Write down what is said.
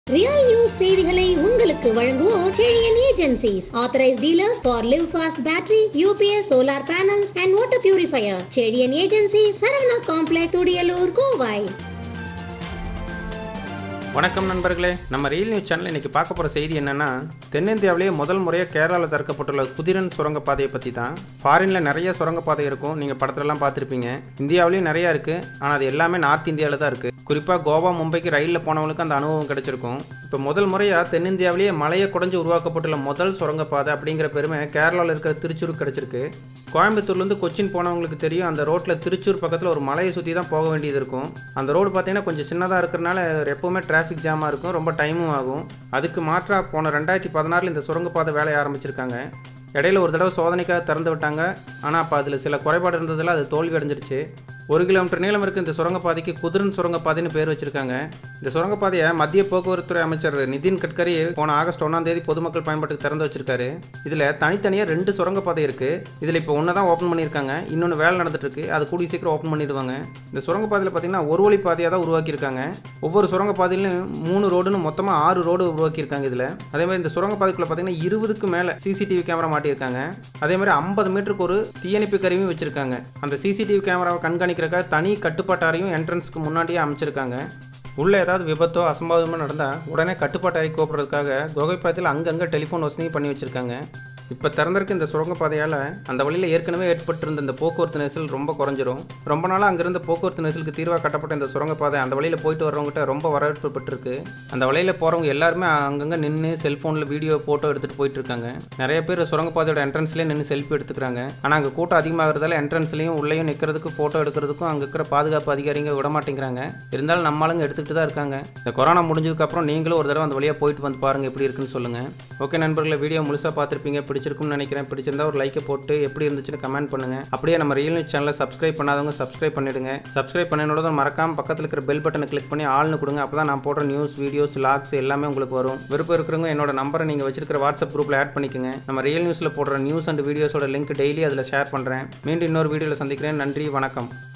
real news செய்திகளை உங்களுக்கு வழங்குவோர் Chezhiyan agencies authorised dealers for Livfast battery UPS solar panels and water purifier Chezhiyan agency Saravana complex Thudiyalur Kovai வணக்கம் நண்பர்களே நம்ம ரயில் நியூஸ் சேனல் இன்னைக்கு பார்க்க போகிற செய்தி என்னன்னா தென்னிந்தியாவிலேயே முதல் முறையாக கேரளாவில் திறக்கப்பட்டுள்ள குதிரன் சுரங்கப்பாதையை பற்றி தான் ஃபாரினில் நிறைய சுரங்கப்பாதை இருக்கும் நீங்கள் படத்துலலாம் பார்த்துருப்பீங்க இந்தியாவிலேயும் நிறையா இருக்குது ஆனால் அது எல்லாமே நார்த் இந்தியாவில் தான் இருக்குது குறிப்பாக கோவா மும்பைக்கு ரயிலில் போனவங்களுக்கு அந்த அனுபவம் கிடைச்சிருக்கும் இப்போ முதல் முறையாக தென்னிந்தியாவிலேயே மலையை குறைஞ்சு உருவாக்கப்பட்டுள்ள முதல் சுரங்கப்பாதை அப்படிங்கிற பெருமை கேரளாவில் இருக்கிற திருச்சூருக்கு கிடைச்சிருக்கு கோயம்புத்தூர்லேருந்து கொச்சின் போனவங்களுக்கு தெரியும் அந்த ரோட்டில் திருச்சூர் பக்கத்தில் ஒரு மலையை சுற்றி தான் போக வேண்டியது இருக்கும் அந்த ரோடு பார்த்தீங்கன்னா கொஞ்சம் சின்னதாக இருக்கிறனால எப்போவுமே டிராஃபிக் ஜாமாக இருக்கும் ரொம்ப டைமும் ஆகும் அதுக்கு மாற்றாக போன ரெண்டாயிரத்தி பதினாறில் இந்த சுரங்கப்பாதை வேலையை ஆரம்பிச்சிருக்காங்க இடையில ஒரு தடவை சோதனைக்காக திறந்து விட்டாங்க ஆனால் அப்போ அதில் சில குறைபாடு இருந்ததில் அது தோல்வி அடைஞ்சிருச்சு ஒரு கிலோமீட்டர் நீளம் இருக்க இந்த சுரங்கப்பாதைக்கு குதிரன் சுரங்கப்பாதைன்னு பேர் வச்சிருக்காங்க இந்த சுரங்கப்பாதையை மத்திய போக்குவரத்துறை அமைச்சர் நிதின் கட்கரி போன ஆகஸ்ட் ஒன்றாம் தேதி பொதுமக்கள் பயன்பாட்டுக்கு திறந்து வச்சிருக்காரு இதில் தனித்தனியாக ரெண்டு சுரங்கப்பாதை இருக்கு இதில் இப்போ ஒன்று தான் ஓப்பன் பண்ணியிருக்காங்க இன்னொன்று வேலை நடந்துட்டு இருக்கு அது கூடிய சீக்கிரம் ஓப்பன் பண்ணிடுவாங்க இந்த சுரங்கப்பாதையில் பார்த்தீங்கன்னா ஒரு வழி பாதையாக தான் உருவாக்கியிருக்காங்க ஒவ்வொரு சுரங்கப்பாதையிலும் மூணு ரோடுன்னு மொத்தமாக ஆறு ரோடு உருவாக்கியிருக்காங்க இதில் அதே மாதிரி இந்த சுரங்கப்பாதைக்குள்ள பார்த்தீங்கன்னா இருபதுக்கு மேலே சிசிடிவி கேமரா மாட்டியிருக்காங்க அதே மாதிரி ஐம்பது மீட்டருக்கு ஒரு தீயணைப்பு கருவியும் வச்சிருக்காங்க அந்த சிசிடிவி கேமராவை கண்காணிக்கிறக்காக தனி கட்டுப்பாட்டாரையும் என்ட்ரன்ஸ்க்கு முன்னாடியே அமைச்சிருக்காங்க உள்ள ஏதாவது விபத்தோ அசம்பாவிதமோ நடந்தால் உடனே கட்டுப்பாட்டாரை கூப்பிட்றதுக்காக குகைப்பாத்தில் அங்கங்கே டெலிஃபோன் வசதியும் பண்ணி வச்சிருக்காங்க இப்போ திறந்திருக்க இந்த சுரங்கப்பாதையால் அந்த வழியில் ஏற்கனவே ஏற்பட்டிருந்த இந்த போக்குவரத்து நெரிசல் ரொம்ப குறைஞ்சிரும் ரொம்ப நாளாக அங்கிருந்த போக்குவரத்து நெரிசலுக்கு தீர்வாக கட்டப்பட்ட இந்த சுரங்கப்பாதை அந்த வழியில் போயிட்டு வர்றவங்ககிட்ட ரொம்ப வரவேற்பு பெற்றிருக்கு அந்த வழியில் போகிறவங்க எல்லாருமே அங்கங்கே நின்று செல்ஃபோனில் வீடியோ ஃபோட்டோ எடுத்துகிட்டு போயிட்டு இருக்காங்க நிறைய பேர் சுரங்கப்பாதையோட என்ட்ரன்ஸ்லேயே நின்று செல்ஃபி எடுத்துக்கிறாங்க ஆனால் அங்கே கூட்டம் அதிகமாகிறதால என்ட்ரன்ஸ்லையும் உள்ளேயும் நிற்கிறதுக்கு ஃபோட்டோ எடுக்கிறதுக்கும் அங்கே இருக்கிற பாதுகாப்பு அதிகாரிங்க விட மாட்டேங்கிறாங்க இருந்தாலும் நம்ம ஆளுங்க எடுத்துக்கிட்டு தான் இருக்காங்க இந்த கொரோனா முடிஞ்சதுக்கப்புறம் நீங்களும் ஒரு தடவை அந்த வழியாக போயிட்டு வந்து பாருங்கள் எப்படி இருக்குன்னு சொல்லுங்கள் ஓகே நண்பர்களே வீடியோ முழுசாக பார்த்துருப்பீங்க பிடிச்சிருக்கும்னு நினைக்கிறேன் பிடிச்சிருந்தா ஒரு லைக்கை போட்டு எப்படி இருந்துச்சுன்னு கமெண்ட் பண்ணுங்கள் அப்படியே நம்ம ரியல் நியூஸ் சேனலை சப்ஸ்கிரைப் பண்ணாதவங்க சப்ஸ்கிரைப் பண்ணிடுங்க சப்ஸ்கிரைப் பண்ணினோட மறக்காம பக்கத்தில் இருக்கிற பெல் பட்டனை கிளிக் பண்ணி ஆள்னு கொடுங்க அப்போ தான் நான் போடுற நியூஸ் வீடியோஸ் லாக்ஸ் எல்லாமே உங்களுக்கு வரும் விருப்பம் இருக்கிறவங்க என்னோட நம்பரை நீங்கள் வச்சிருக்கிற வாட்ஸ்அப் குரூப்பில் ஆட் பண்ணிக்கோங்க நம்ம ரியல் நியூஸில் போடுற நியூஸ் அண்ட் வீடியோஸோட லிங்க் டெய்லி அதில் ஷேர் பண்ணுறேன் மீண்டும் இன்னொரு வீடியோவில் சந்திக்கிறேன் நன்றி வணக்கம்